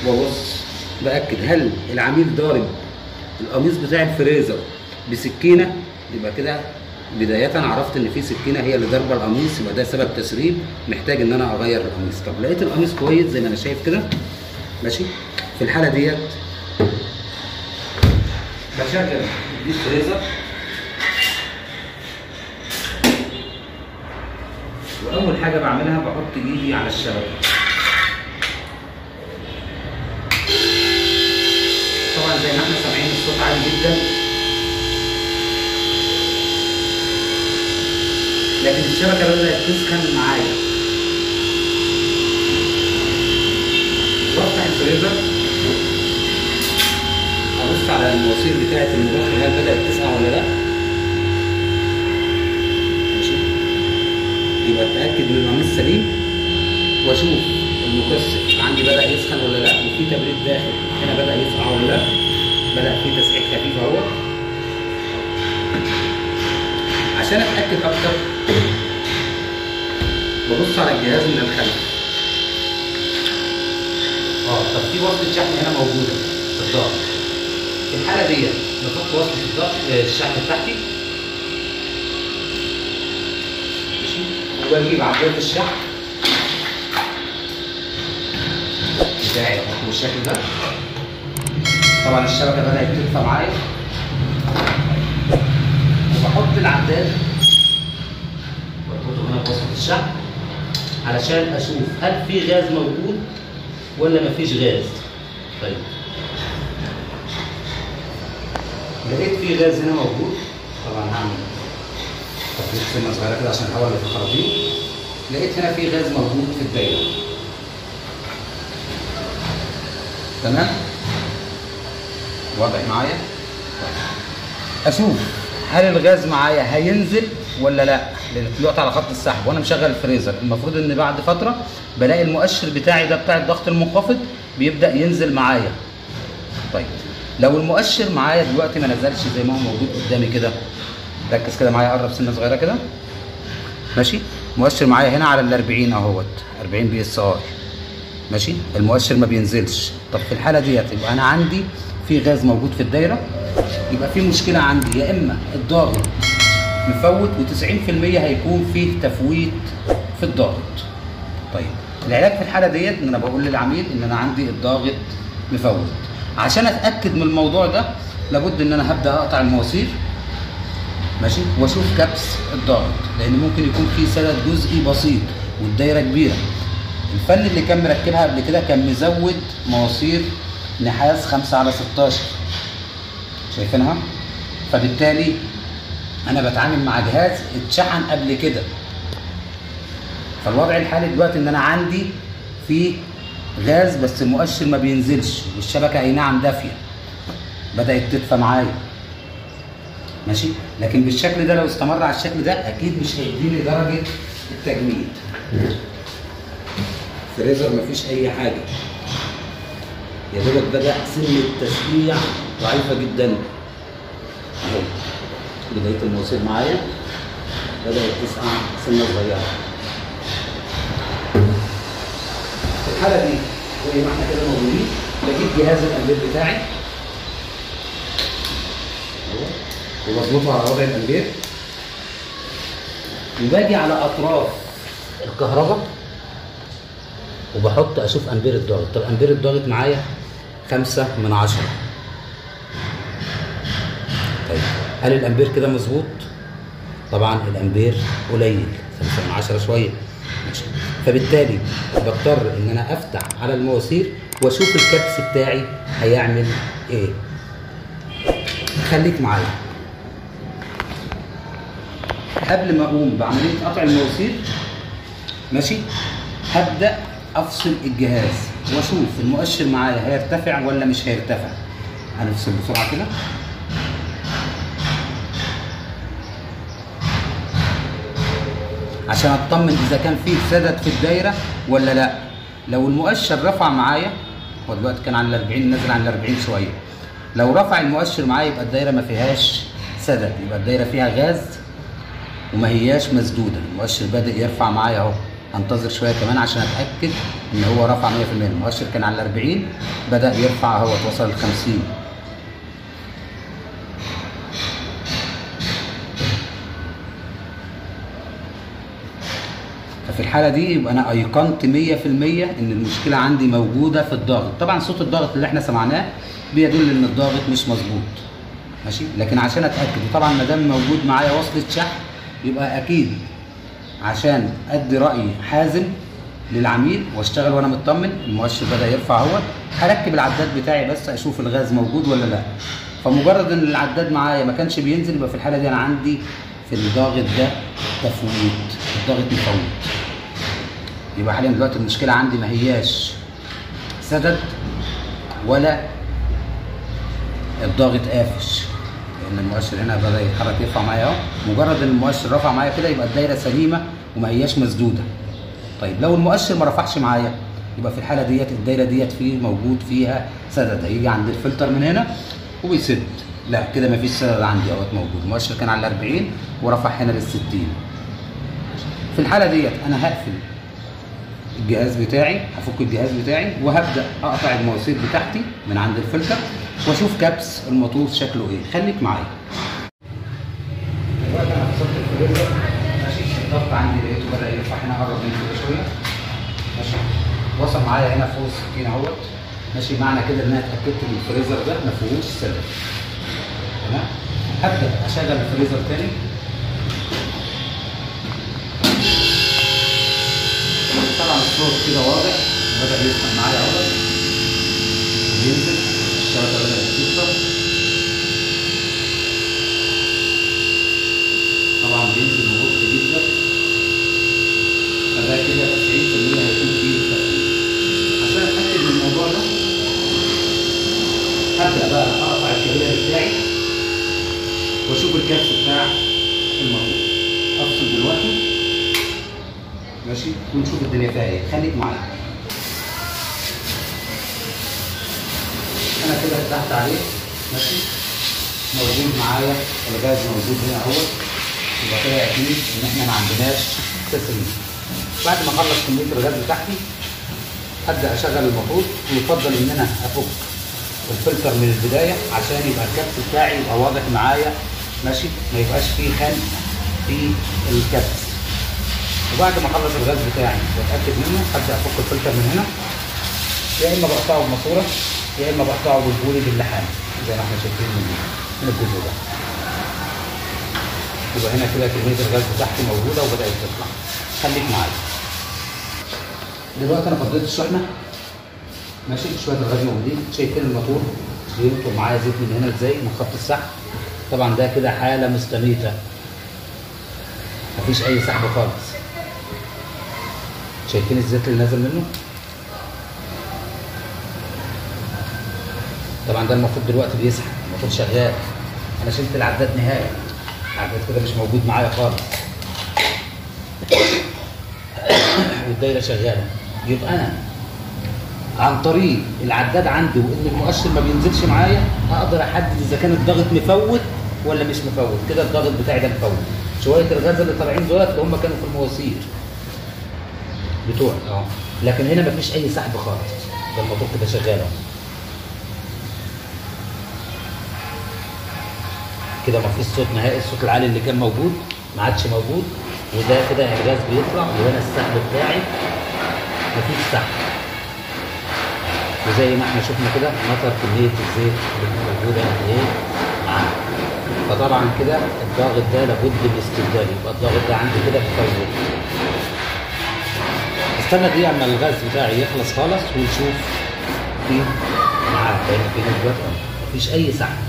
وابص باكد هل العميل ضارب القميص بتاع الفريزر بسكينه يبقى كده بداية عرفت ان في سكينة هي اللي ضاربة القميص يبقى ده سبب تسريب محتاج ان انا اغير القميص طب لقيت القميص كويس زي ما انا شايف كده ماشي في الحالة ديت بشغل الديب فريزر واول حاجة بعملها بحط ايدي على الشبكة طبعا زي ما احنا سامعين الصوت عالي جدا لكن الشبكه بدات تسخن معايا وافتح الفريزر ابص على المواسير بتاعه المدخل هل بدات تسقع ولا لا ماشي يبقى اتاكد من القميص سليم واشوف المكثف عندي بدا يسخن ولا لا وفي تبريد داخل هنا بدا يسقع ولا لا بدا في تسقيع خفيف اهو عشان اتاكد اكتر ببص على الجهاز من الخلف اه طب في وصلة شحن هنا موجودة في الظهر في الحالة ديت بحط وصلة الظهر آه، الشحن بتاعتي ماشي وبجيب عداد الشحن بتاعي اهو بالشكل ده طبعا الشبكة بدأت تدفى معايا وبحط العداد بربطه هنا بوصلة الشحن علشان اشوف هل في غاز موجود ولا مفيش غاز طيب لقيت في غاز هنا موجود طبعا هعمل تفريغ سنه صغيره كده عشان الهواء اللي في الخراطيم لقيت هنا في غاز موجود في الدايره تمام واضح معايا طيب. اشوف هل الغاز معايا هينزل ولا لا لان دلوقتي على خط السحب وانا مشغل الفريزر المفروض ان بعد فتره بلاقي المؤشر بتاعي ده بتاع الضغط المنخفض بيبدا ينزل معايا طيب لو المؤشر معايا دلوقتي ما نزلش زي ما هو موجود قدامي كده ركز كده معايا قرب سنه صغيره كده ماشي مؤشر معايا هنا على ال 40 اهوت 40 بي اس ار ماشي المؤشر ما بينزلش طب في الحاله ديت يبقى انا عندي في غاز موجود في الدايره يبقى في مشكله عندي يا اما الضاغط مفوت و90% هيكون فيه تفويت في الضاغط طيب العلاج في الحاله ديت ان انا بقول للعميل ان انا عندي الضاغط مفوت عشان اتاكد من الموضوع ده لابد ان انا هبدا اقطع المواسير ماشي واشوف كبس الضغط لان ممكن يكون في سدد جزئي بسيط والدايره كبيره الفن اللي كان مركبها قبل كده كان مزود مواسير نحاس 5 على 16 شايفينها فبالتالي انا بتعامل مع جهاز اتشحن قبل كده فالوضع الحالي دلوقتي ان انا عندي في غاز بس المؤشر ما بينزلش والشبكه اي نعم دافيه بدات تدفى معايا ماشي لكن بالشكل ده لو استمر على الشكل ده اكيد مش هيديني درجه التجميد فريزر مفيش اي حاجه يا دوبك بدا سن التسقيع ضعيفه جدا اهو بدايه المواسير معايا بدات تسقع سنه صغيره في الحاله دي زي ما احنا كده موجودين بجيب جهاز الانبير بتاعي أهو. وبظبطه على وضع الامبير وباجي على اطراف الكهرباء وبحط اشوف امبير الضغط طب امبير الضغط معايا خمسة من عشرة طيب هل الامبير كده مظبوط طبعا الامبير قليل خمسة من عشرة شوية ماشي فبالتالي بضطر ان انا افتح على المواسير واشوف الكبس بتاعي هيعمل ايه خليك معايا قبل ما اقوم بعمليه قطع المواسير ماشي هبدا افصل الجهاز واشوف المؤشر معايا هيرتفع ولا مش هيرتفع هنفصل بسرعه كده عشان اطمن اذا كان في سدد في الدايره ولا لا لو المؤشر رفع معايا هو دلوقتي كان عن ال 40 نزل عن ال 40 شويه لو رفع المؤشر معايا يبقى الدايره ما فيهاش سدد يبقى الدايره فيها غاز وما هياش مسدوده المؤشر بادئ يرفع معايا اهو هنتظر شويه كمان عشان اتاكد ان هو رفع 100% المؤشر كان على 40 بدا يرفع اهو وصل ل 50 ففي الحاله دي يبقى انا ايقنت 100% ان المشكله عندي موجوده في الضغط طبعا صوت الضغط اللي احنا سمعناه بيدل ان الضغط مش مظبوط ماشي لكن عشان اتاكد طبعا ما دام موجود معايا وصله شحن يبقى اكيد عشان ادي راي حازم للعميل واشتغل وانا مطمن المؤشر بدا يرفع اهوت هركب العداد بتاعي بس اشوف الغاز موجود ولا لا فمجرد ان العداد معايا ما كانش بينزل يبقى في الحاله دي انا عندي في الضاغط ده تفويت الضاغط مفوت يبقى حاليا دلوقتي المشكله عندي ما هياش سدد ولا الضاغط قافش لان المؤشر هنا بدا يتحرك يرفع معايا اهو مجرد ان المؤشر رفع معايا كده يبقى الدايره سليمه وما هياش مسدوده طيب لو المؤشر ما رفعش معايا يبقى في الحاله ديت الدايره ديت فيه موجود فيها سدد هيجي عند الفلتر من هنا وبيسد لا كده مفيش سدد عندي اهوت موجود المؤشر كان على 40 ورفع هنا لل 60 في الحاله ديت انا هقفل الجهاز بتاعي هفك الجهاز بتاعي وهبدا اقطع المواسير بتاعتي من عند الفلتر واشوف كبس الموتور شكله ايه خليك معايا دلوقتي انا فصلت الفريزر ماشي الضغط عندي لقيته بدا يرفع هنا قرب من كده شويه ماشي وصل معايا هنا فوق ال 60 اهوت ماشي معنى كده ان انا اتاكدت ان الفريزر ده ما فيهوش سدد تمام هبدا اشغل الفريزر تاني طبعا الصوت كده واضح بدا يسخن معايا اهو بينزل الشبكه بدات تكسر طبعا بينزل ببطء جدا فده كده 90% هيكون فيه تسخين عشان اتاكد من الموضوع ده هبدا بقى اقطع الكابيلر بتاعي واشوف الكبس بتاع الموتور افصل دلوقتي ماشي ونشوف الدنيا فيها ايه خليك معايا انا كده فتحت عليه ماشي موجود معايا الغاز موجود هنا اهو يبقى كده اكيد ان احنا ما عندناش تسريب بعد ما اخلص كميه الغاز بتاعتي ابدا اشغل الموتور ويفضل ان انا افك الفلتر من البدايه عشان يبقى الكبس بتاعي يبقى واضح معايا ماشي ما يبقاش فيه خنق في الكبس وبعد ما اخلص الغاز بتاعي واتاكد منه ابدا افك الفلتر من هنا يا اما بقطعه بماسوره يا اما بقطعه بالبولي باللحام زي ما احنا شايفين من من الجزء ده يبقى هنا كده كميه الغاز بتاعتي موجوده وبدات تطلع خليك معايا دلوقتي انا فضيت الشحنه ماشي شويه الغاز موجودين شايفين الموتور بينطر معايا زيت من هنا ازاي من خط السحب طبعا ده كده حاله مستميته مفيش اي سحب خالص شايفين الزيت اللي نازل منه طبعا ده المفروض دلوقتي بيسحب المفروض شغال انا شلت العداد نهائي العداد كده مش موجود معايا خالص والدايره شغاله يبقى انا عن طريق العداد عندي وان المؤشر ما بينزلش معايا اقدر احدد اذا كان الضغط مفوت ولا مش مفوت كده الضغط بتاعي ده مفوت شويه الغاز اللي طالعين دولت اللي هم كانوا في المواسير بتوعي اه لكن هنا مفيش اي سحب خالص ده الموتور كده شغال اهو كده مفيش صوت نهائي الصوت العالي اللي كان موجود ما عادش موجود وده كده الغاز بيطلع وهنا السحب بتاعي مفيش سحب وزي ما احنا شفنا كده نطر كميه الزيت اللي موجوده قد ايه معانا فطبعا كده الضاغط ده لابد من استبداله يبقى الضاغط ده عندي كده مفوت استنى دقيقه اما الغاز بتاعي يخلص خالص ونشوف في معاه لان في نسبه مفيش اي سحب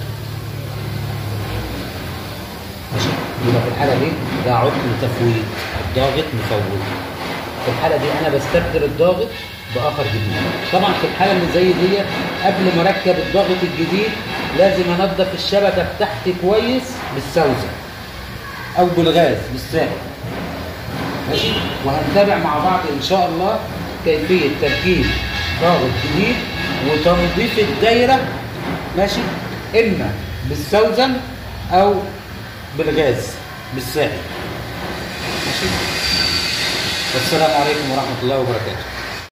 ماشي يبقى في الحاله دي ده عطل تفويت الضاغط مفوت في الحاله دي انا بستبدل الضاغط باخر جديد طبعا في الحاله اللي زي دي قبل ما اركب الضاغط الجديد لازم انضف الشبكه بتاعتي كويس بالسوزه او بالغاز بالسائل ماشي وهنتابع مع بعض ان شاء الله كيفيه تركيب ضاغط جديد وتنظيف الدايره ماشي اما بالسوزن او بالغاز بالسائل ماشي والسلام عليكم ورحمه الله وبركاته